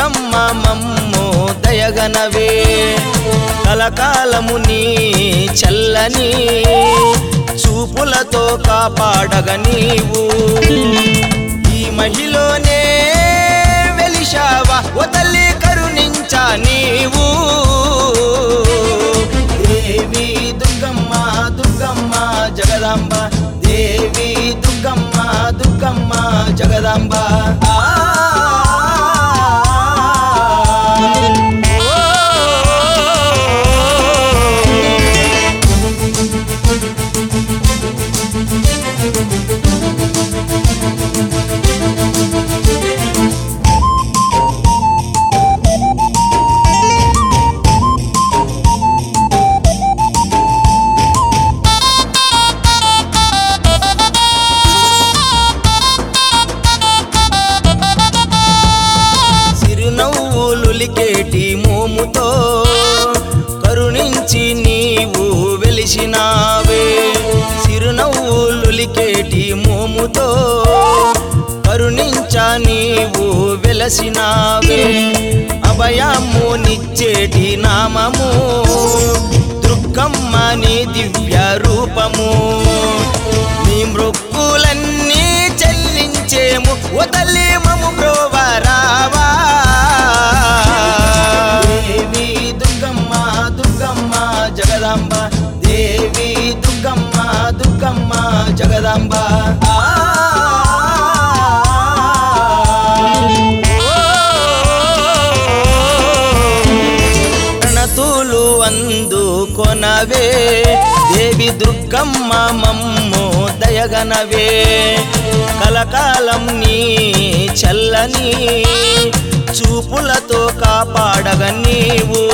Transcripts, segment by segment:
దుర్గమ్మ మమ్ము దయగనవే కలకాలము నీ చల్లని చూపులతో కాపాడగ నీవు ఈ మహిలోనే వెలిశావా ఓ తల్లి కరుణించా నీవు దేవి దుర్గమ్మ దుర్గమ్మ జగదాంబ దేవి దుర్గమ్మ దుర్గమ్మ జగదాంబ ఆ సిరునవ్వులులికేటి మోముతో కరుణించి నీవు వెలిసినావే సిరునవ్వులులికేటి మోముతో కరుణించ నీవు వెలసినావే అభయము నిచ్చేటి నామము దుర్గమ్మ నీ దివ్య రూపము నీ మృక్కులన్నీ చెల్లించేము ఓ తల్లి మము బ్రోవరావా దేవి దుర్గమ్మ దుర్గమ్మ జగదాంబ దేవి దుర్గమ్మ దుర్గమ్మ జగదాంబ ఆ ప్రణతులు అందుకొనవే దేవి దుర్గమ్మ మమ్ము దయగనవే కలకాలం నీ చల్లని చూపులతో కాపాడగ నీవు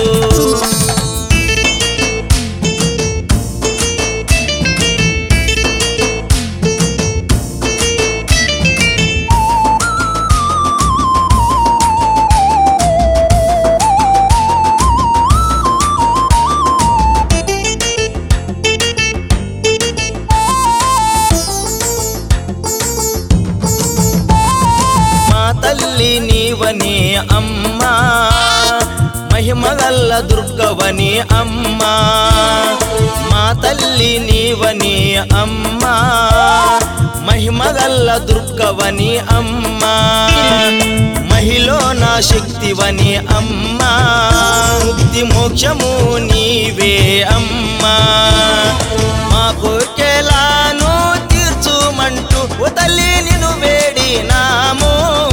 మా తల్లి నీవని అమ్మా మహిమగల్ల దుర్గవని అమ్మా మా తల్లి నీవని అమ్మా మహిమగల్ల దుర్గవని అమ్మా మహిలో నా శక్తివని అమ్మా ముక్తి మోక్షము నీవే అమ్మా మా కోర్కెలాను తీర్చుమంటూ ఓ తల్లి నిన్ను వేడినాము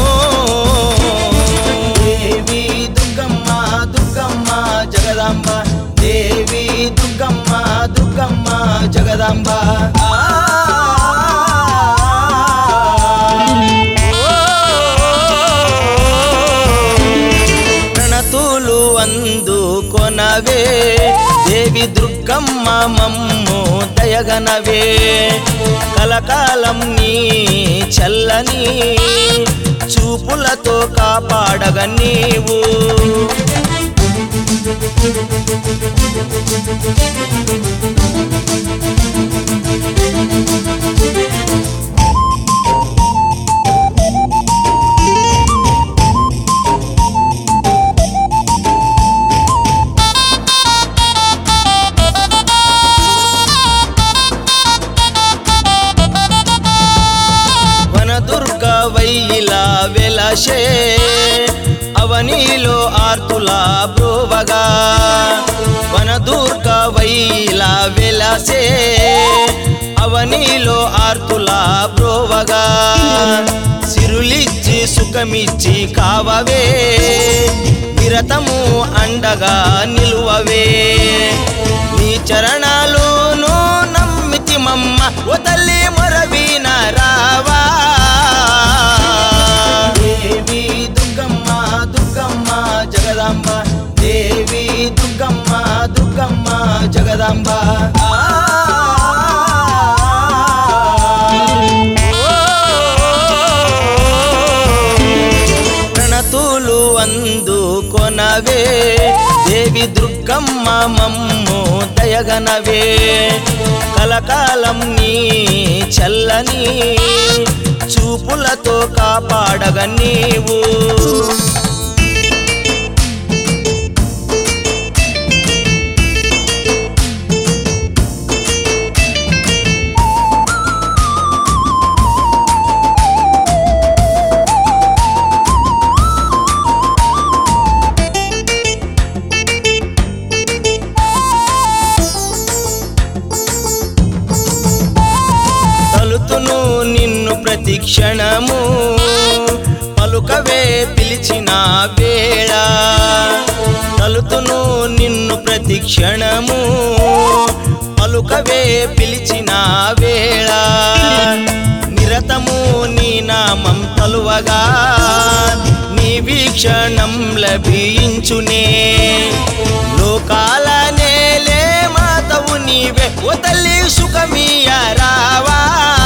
దేవి దుర్గమ్మ దుర్గమ్మ జగదాంబ దేవి దుర్గమ్మ దుర్గమ్మ జగదాంబ ఆ ప్రణతులు అందుకొనవే దేవి దుర్గమ్మ మమ్ము దయగనవే కలకాలం నీ చల్లని చూపులతో కాపాడగ నీవు వనదుర్గ వైలా వెలసే అవనీలో ఆర్తుల బ్రోవగా వనదుర్గ వైలా వెలసే అవనీలో ఆర్తుల బ్రోవగా సిరులిచ్చి సుఖమిచ్చి కావవే విరతము అండగా నిలువవే నీ చరణాలును నమ్మితి మమ్మ ఓ తల్లి మొరవీన రావా దేవి దుర్గమ్మ దుర్గమ్మ జగదాంబ దేవి దుర్గమ్మ దుర్గమ్మ జగదాంబ ఆ ప్రణతులు అందుకొనవే దేవి దుర్గమ్మ మమ్ము దయగనవే కలకాలం నీ చల్లని చూపులతో కాపాడగ నీవు క్షణము పలుకవే పిలిచిన వేళ తలుతును నిన్ను ప్రతి క్షణము పలుకవే పిలిచిన వేళ నిరతము నీ నామం తలువగా నీ వీక్షణం లభించునే లోకాల నేలే మాతవు నీవే ఓ తల్లి సుఖమీయ రావా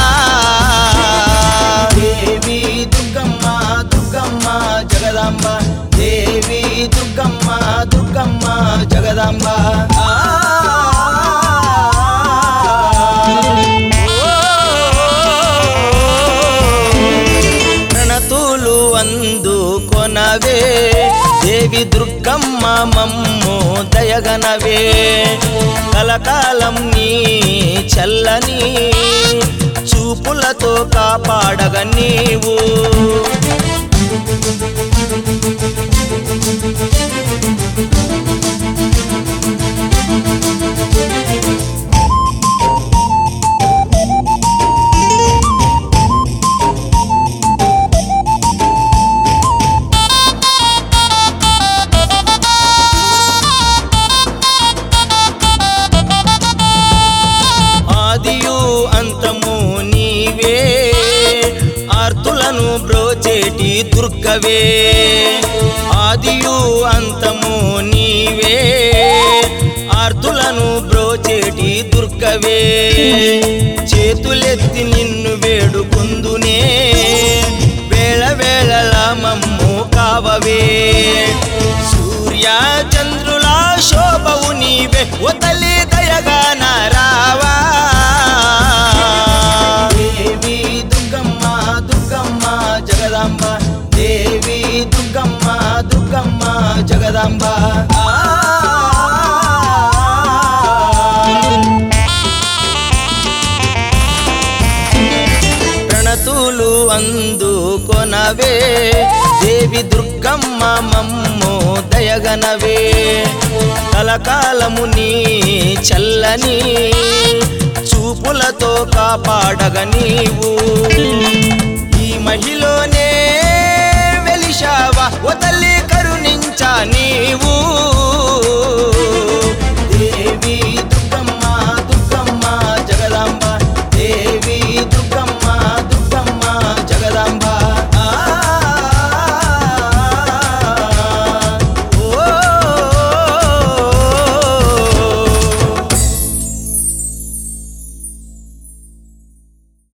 దేవి దుర్గమ్మ దుర్గమ్మ జగదాంబ దేవి దుర్గమ్మ దుర్గమ్మ జగదాంబ ఆ. ప్రణతులు అందుకొనవే దేవి దుర్గమ్మ మమ్ము దయగనవే కలకాలం నీ చల్లని చూపులతో కాపాడగ నీవు ఆదియు అంతము నీవే ఆర్తులను బ్రోచేటి దుర్గవే ఆదియు అంతము నీవే ఆర్తులను బ్రోచేటి దుర్గవే చేతులెత్తి నిన్ను వేడుకుందునే వేళ వేళల మమ్ము కావవే సూర్య చంద్రుల శోభవు నీవే ఓ తల్లి దయగా నారావా దేవి దుర్గమ్మ దుర్గమ్మ జగదాంబ దేవి దుర్గమ్మ దుర్గమ్మ జగదాంబ ఆ. ప్రణతులు అందుకొనవే దేవి దుర్గమ్మ మమ్ము దయగనవే కలకాలము నీ చల్లని చూపులతో కాపాడగ నీవు ఈ మహిలోనే వెలిశావా ఓ తల్లి